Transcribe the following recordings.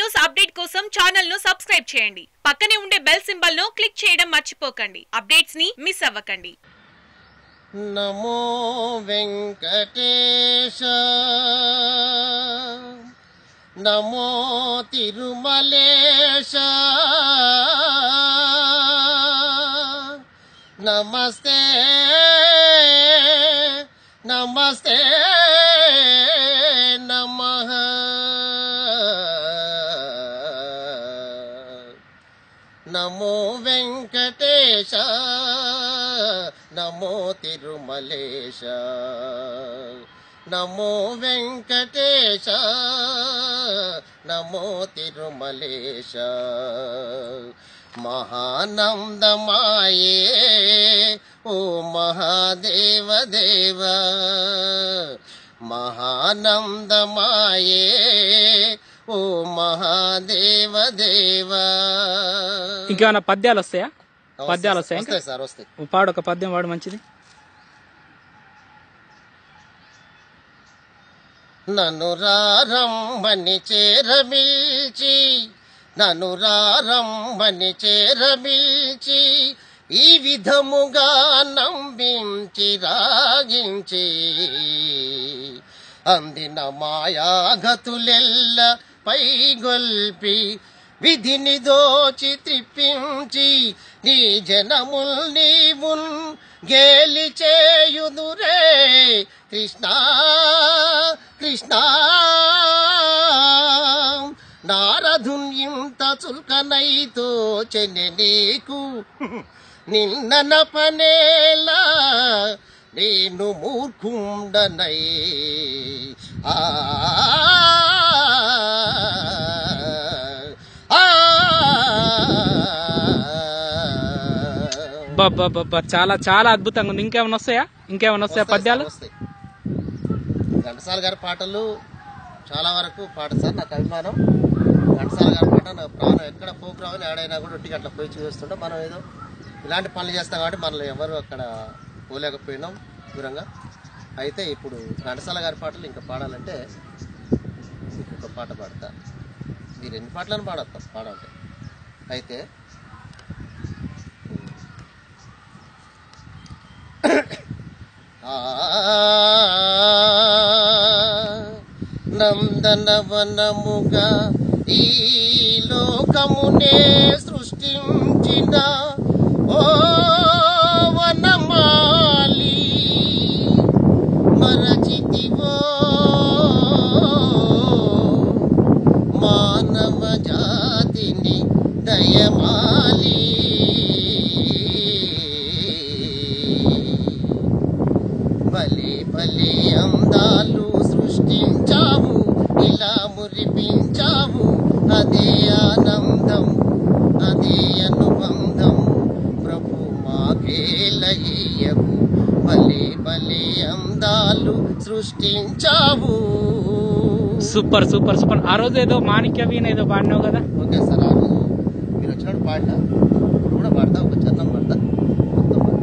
News update కోసం channel ను subscribe చేయండి పక్కనే ఉండే బెల్ సింబల్ ను క్లిక్ చేయడం మర్చిపోకండి అప్డేట్స్ ని మిస్ అవ్వకండి నమో వెంకటేశ నమో తిరుమలేశ నమస్తే నమస్తే నమః నమో వెంకటేశ నమో తిరుమలేశ నమో వెంకటేశ నమో తిరుమలేశ మహానందమాయే ఓ మహాదేవ దేవ మహానందమాయే ఓ మహాదేవ దేవ ఇంకేమైనా పద్యాలు వస్తాయా పద్యాలు వస్తాయా ఇంకా? వస్తాయి సార్ వస్తాయి పాడు ఒక పద్యం వాడు మంచిది నన్ను రారమ్మని చేరమిల్చి నన్ను రారమ్మని చేరమిల్చి ఈ విధముగా నంబించి రాగించి అందిన మాయాగతులెల్ల పైగొల్పి విధిని దోచి త్రిప్పించి నీ జనముల్ నీవున్ గేలి చేయుదురే కృష్ణ కృష్ణ నారదున్ ఇంత చుల్కనైతో చెన్నె నీకు నిన్న పనేలా నేను మూర్ఖుండనై ఆ ఆ, బాబా చాలా చాలా అద్భుతంగా ఉంది ఇంకేమైనా వస్తాయా ఇంకేమైనా వస్తాయా వస్తాయి పద్యాలు సార్, వస్తాయి. ఘంటసాల గారి పాటలు చాలా వరకు పాట సార్ నాకు అభిమానం ఘంటసాల గారి పాట నా ప్రాణం ఎక్కడ ప్రోగ్రామ్ ఏడైనా కూడా ఒట్టిగా అట్లా పోయి చూస్తుంటే మనం ఏదో ఇలాంటి పనులు చేస్తాం కాబట్టి మనల్ని ఎవరు అక్కడ పోలేకపోయినాం దూరంగా అయితే ఇప్పుడు ఘంటసాల గారి పాటలు ఇంకా పాడాలంటే ఇంకొక పాట పాడతా మీరు ఎన్ని పాటలను పాడతాం పాడాలంటే అయితే నందనవనముగా ఈ లోకమునే సృష్టించిన ఓ వనమాలి మరచితివో మానవ జాతిని దయమాలి భలే భలే అందాలు సృష్టించావు ఇలా మురిపించావు అదే ఆనందం అదే అనుబంధం ప్రభు మాకేలయ్యవు భలే భలే అందాలు సృష్టించావు సూపర్ సూపర్ సూపర్ ఆ రోజు ఏదో మాణిక్య వీణ ఏదో పాడినావు కదా ఓకే సార్ ఆ రోజు మీరు వచ్చినప్పుడు పాడినా ఇప్పుడు కూడా పాడతా ఒక చరణం పాడతా మొత్తం పాడతా.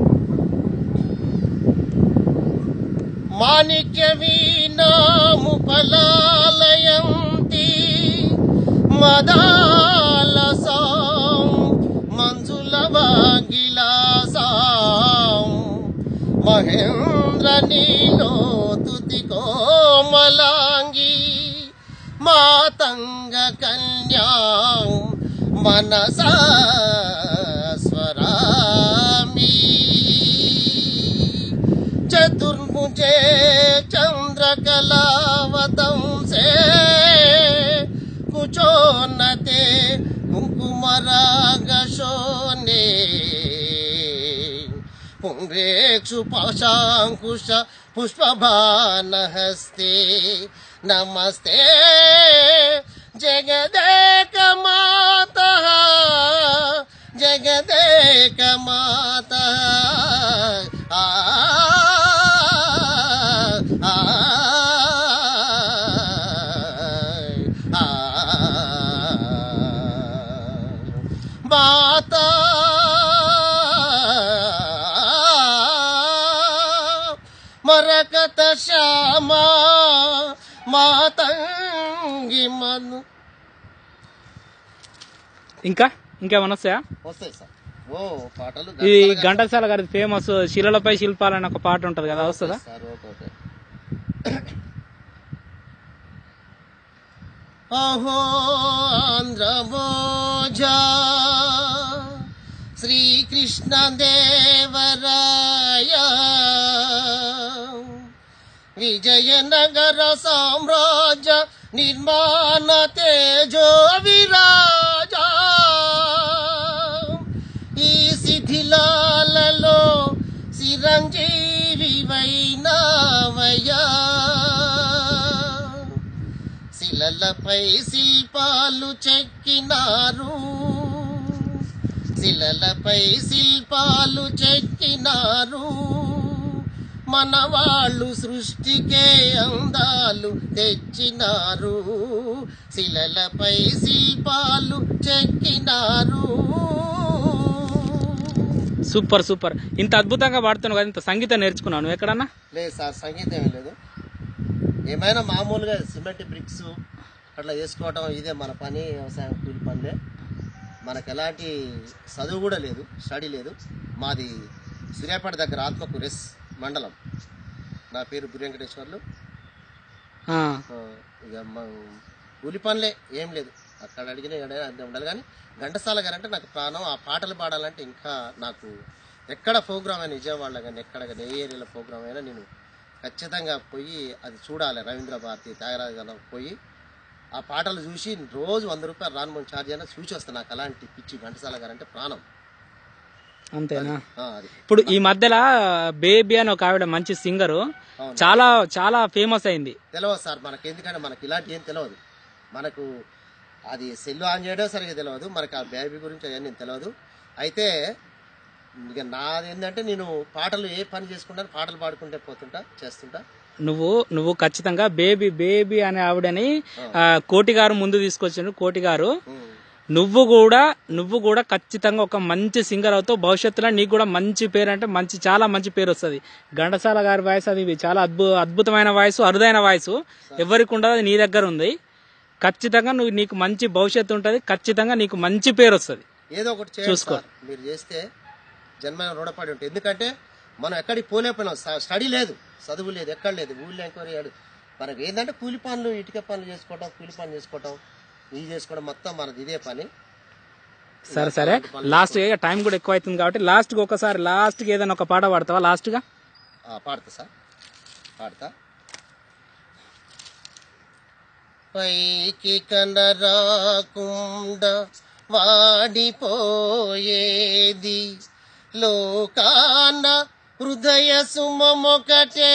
మాణిక్య వీణాము ఫలాలయంతి మదాలసాం మంజుల వాగిలాసాం మహేంద్ర నీలో తుతి కోమలాంగి మాతంగ కన్యాం మనసా స్వరామి చతుర్ముజే చంద్రకళావతంసే కుచోన్నతే కుంకుమరాగశోనే పుండ్రేక్షు పాశాంకుశ పుష్పభానహస్తే నమస్తే జగదేక మాత జగదేక మాత ఆ ఆ ఆ మాత మరకత శ్యామ మాతంగి మను ఇంకా ఇంకేమన్నా వస్తాయా వస్తాయి సార్ ఓ పాటలు ఇది ఘంటసాల గారి- ఘంటసాల గారి ఫేమస్ శిలలపై శిల్పాలని ఒక పాట ఉంటది కదా వస్తుందా సార్ ఓకే ఓకే అహో ఆంధ్రభోజ శ్రీకృష్ణ దేవరాయ విజయనగర సామ్రాజ్య నిర్మాణ తేజో విరాజ ఈ శిథిలాలలో చిరంజీవి వైనావయా శిలలపై శిల్పాలు చెక్కినారు శిలలపై శిల్పాలు చెక్కినారు మన వాళ్ళు సృష్టికే అందాలు తెచ్చినారు శిలలపై శిల్పాలు చెక్కినారు సూపర్ సూపర్ ఇంత అద్భుతంగా పాడుతున్నావు కదా ఇంత సంగీతం నేర్చుకున్నావు నువ్వు ఎక్కడన్నా లేదు సార్ సంగీతం ఏం లేదు ఏమైనా మామూలుగా సిమెంట్ బ్రిక్స్ అట్లా చేసుకోవటం ఇదే మన పని వ్యవసాయం కూలి పనిలే మనకు ఎలాంటి చదువు కూడా లేదు స్టడీ లేదు మాది సూర్యాపేట దగ్గర ఆత్మకూరు ఎస్ మండలం నా పేరు గురి వెంకటేశ్వర్లు ఆ, ఆ, ఇక మా కూలి పనులే ఏం లేదు అక్కడ అడిగిన ఎక్కడైనా అంతే ఉండాలి కానీ ఘంటసాల గారు అంటే నాకు ప్రాణం ఆ పాటలు పాడాలంటే ఇంకా నాకు ఎక్కడ ప్రోగ్రామ్ అయినా విజయవాడలో కానీ ఎక్కడ కానీ ఏ ఏరియాలో ప్రోగ్రామ్ అయినా నేను ఖచ్చితంగా పోయి అది చూడాలి రవీంద్ర భారతి త్యాగరాజ గారు పోయి ఆ పాటలు చూసి రోజు వంద రూపాయలు రాను ఛార్జ్ అయినా చూసి వస్తాను నాకు అలాంటి పిచ్చి ఘంటసాల గారు అంటే ప్రాణం అంతేనా ఆ, అది ఇప్పుడు ఈ మధ్యలో బేబీ అని ఒక ఆవిడ మంచి సింగరు అవును. చాలా చాలా ఫేమస్ అయింది తెలియదు సార్ మనకి ఎందుకంటే మనకి ఇలాంటి ఏం తెలియదు మనకు అది సెల్ ఆన్ చేయడం సరిగ్గా తెలియదు మనకి ఆ బేబీ గురించి అవన్నీ తెలియదు అయితే ఇక నాది ఏంటంటే నేను పాటలు ఏ పని చేసుకుంటాను పాటలు పాడుకుంటే పోతుంటా చేస్తుంటా నువ్వు నువ్వు ఖచ్చితంగా బేబీ బేబీ అనే ఆవిడని ఆ, కోటి గారు ముందు తీసుకొచ్చాడు కోటి గారు ఉమ్. నువ్వు కూడా నువ్వు కూడా ఖచ్చితంగా ఒక మంచి సింగర్ అవుతావు భవిష్యత్తులో నీకు కూడా మంచి పేరు అంటే మంచి చాలా మంచి పేరు వస్తుంది ఘంటసాల గారి వాయిస్ అది చాలా అద్భు అద్భుతమైన వాయిస్ అరుదైన వాయిస్ ఎవరికి ఉండదు అది నీ దగ్గర ఉంది ఖచ్చితంగా నువ్వు నీకు మంచి భవిష్యత్తు ఉంటుంది ఖచ్చితంగా నీకు మంచి పేరు వస్తుంది ఏదో ఒకటి చేయండి సార్ మీరు చేస్తే జన్మైన రుణపడి ఉంటుంది ఎందుకంటే మనం ఎక్కడికి పోలేకపోయినాం స- స్టడీ లేదు చదువు లేదు ఎక్కడ లేదు ఊళ్ళో ఎంక్వైరీ అడు మనకి ఏంటంటే కూలి పనులు ఇటుక పనులు చేసుకోవటం కూలి పనులు చేసుకోవటం ఇది చేసుకోవడం మొత్తం మనది ఇదే పని సరే సరే లాస్ట్ టైం కూడా ఎక్కువ అవుతుంది కాబట్టి లాస్ట్ కి ఒకసారి లాస్ట్ కి ఏదైనా ఒక పాట పాడతావా లాస్ట్ గా ఆ, పాడతా సార్ పాడతా పైకి కనరాకుండ వాడిపోయేది లోకాన హృదయ సుమమొకటే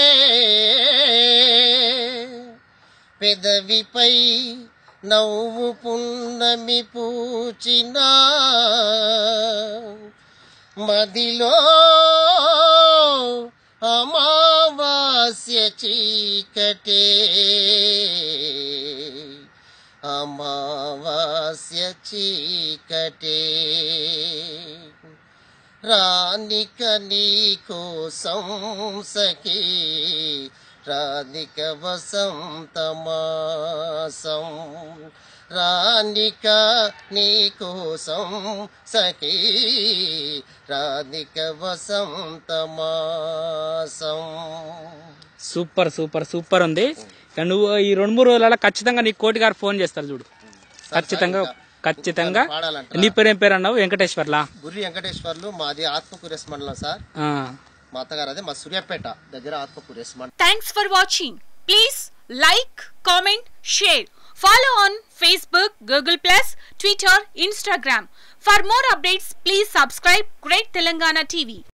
పెదవిపై నవ్వు పున్నమి పూచినా మదిలో అమావాస్య చీకటే అమావాస్య చీకటే రానిక నీకోసం సఖీ రానిక వసంతమాసం రానిక నీకోసం సఖీ రానిక వసంతమాసం సూపర్ సూపర్ సూపర్ ఉంది ఇక నువ్వు ఈ రెండు మూడు రోజులలో ఖచ్చితంగా నీ కోటి గారు ఫోన్ చేస్తారు చూడు ఖచ్చితంగా ఖచ్చితంగా పాడాలంట నీ పేరేం పేరు అన్నావు వెంకటేశ్వర్లా గురి వెంకటేశ్వర్లు మాది ఆత్మకూరెస్ మండలం సార్ ఆ. మా అత్తగారు అదే మా సూర్యాపేట దగ్గర ఆత్మకూరెస్ మండలం Thanks for watching. Please like, comment, share. Follow on Facebook, Google Plus, Twitter, Instagram. For more updates, please subscribe Great Telangana TV.